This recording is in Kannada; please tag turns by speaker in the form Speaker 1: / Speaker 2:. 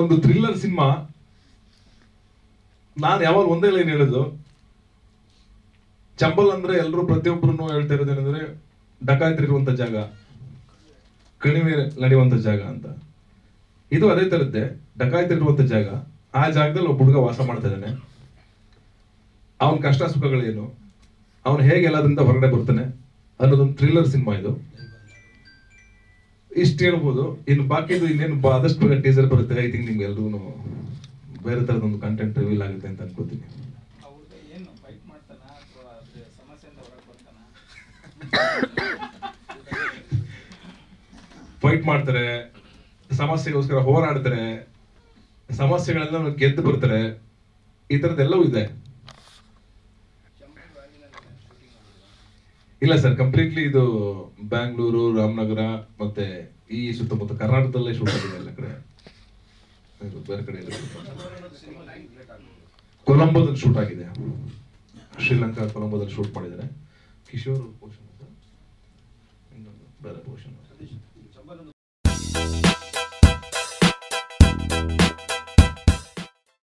Speaker 1: ಒಂದು ಥ್ರಿಲ್ಲರ್ ಸಿನಿಮಾ ನಾನು ಯಾವಾಗ ಒಂದೇ ಲೈನ್ ಹೇಳೋದು ಚಂಬಲ್ ಅಂದ್ರೆ ಎಲ್ಲರೂ ಪ್ರತಿಯೊಬ್ಬರು ಹೇಳ್ತಾ ಇರೋದೇನೆಂದ್ರೆ ಡಕಾಯತ್ರಿ ಇರುವಂತ ಜಾಗ ಕಣಿವೆ ನಡೆಯುವಂತ ಜಾಗ ಅಂತ ಇದು ಅದೇ ತರದ್ದೇ ಡಕಾಯತ್ರಿ ಇರುವಂತ ಜಾಗ ಆ ಜಾಗದಲ್ಲಿ ಒಬ್ಬ ಹುಡುಗ ವಾಸ ಮಾಡ್ತಾ ಇದ್ದಾನೆ ಅವನ ಕಷ್ಟ ಸುಖಗಳೇನು ಅವನು ಹೇಗೆ ಎಲ್ಲದ್ರಿಂದ ಹೊರಗಡೆ ಬರ್ತಾನೆ ಅನ್ನೋದೊಂದು ಥ್ರಿಲ್ಲರ್ ಸಿನಿಮಾ ಇದು ಇಷ್ಟು ಹೇಳ್ಬೋದು ಇನ್ನು ಬಾಕಿದು ಇನ್ನೇನು ಬಾ- ಆದಷ್ಟು ಬೇಗ ಟೀಸರ್ ಬರುತ್ತೆ ಐ ಥಿಂಕ್ ನಿಮ್ಗೆ ಎಲ್ರೂ ಬೇರೆ ತರದೊಂದು ಕಂಟೆಂಟ್ ರಿವೀಲ್ ಆಗುತ್ತೆ ಅಂತ ಅನ್ಕೋತೀನಿ
Speaker 2: ಆ ಹುಡ್ಗ ಏನು ಫೈಟ್ ಮಾಡ್ತಾನ ಅಥವಾ ಅದ್ರ ಸಮಸ್ಯೆಯಿಂದ ಹೊರಗೆ ಬರ್ತಾನ
Speaker 1: ಫೈಟ್ ಮಾಡ್ತಾರೆ ಸಮಸ್ಯೆಗೋಸ್ಕರ ಹೋರಾಡ್ತಾರೆ ಸಮಸ್ಯೆಗಳೆಲ್ಲ ಗೆದ್ದು ಬರ್ತಾರೆ ಈ ತರದ್ದೆಲ್ಲವೂ ಇದೆ ಇಲ್ಲ ಸರ್ ಕಂಪ್ಲೀಟ್ಲಿ ಇದು ಬ್ಯಾಂಗ್ಳೂರು ರಾಮನಗರ ಮತ್ತೆ ಈ ಸುತ್ತಮುತ್ತ ಕರ್ನಾಟಕದಲ್ಲೇ ಶೂಟ್ ಆಗಿದೆ ಎಲ್ಲ ಕಡೆ ಇದು ಬೇರೆ ಕಡೆ ಎಲ್ಲ shoot ಆಗಿಲ್ಲ. ಕೊಲಂಬೋದಲ್ಲಿ ಶೂಟ್ ಆಗಿದೆ ಶ್ರೀಲಂಕಾ ಕೊಲಂಬೋದಲ್ಲಿ ಶೂಟ್ ಮಾಡಿದ್ದಾರೆ ಕಿಶೋರ್ ಪೋಷನ್ ಇನ್ನೊಂದು ಬೇರೆ ಪೋಷನ್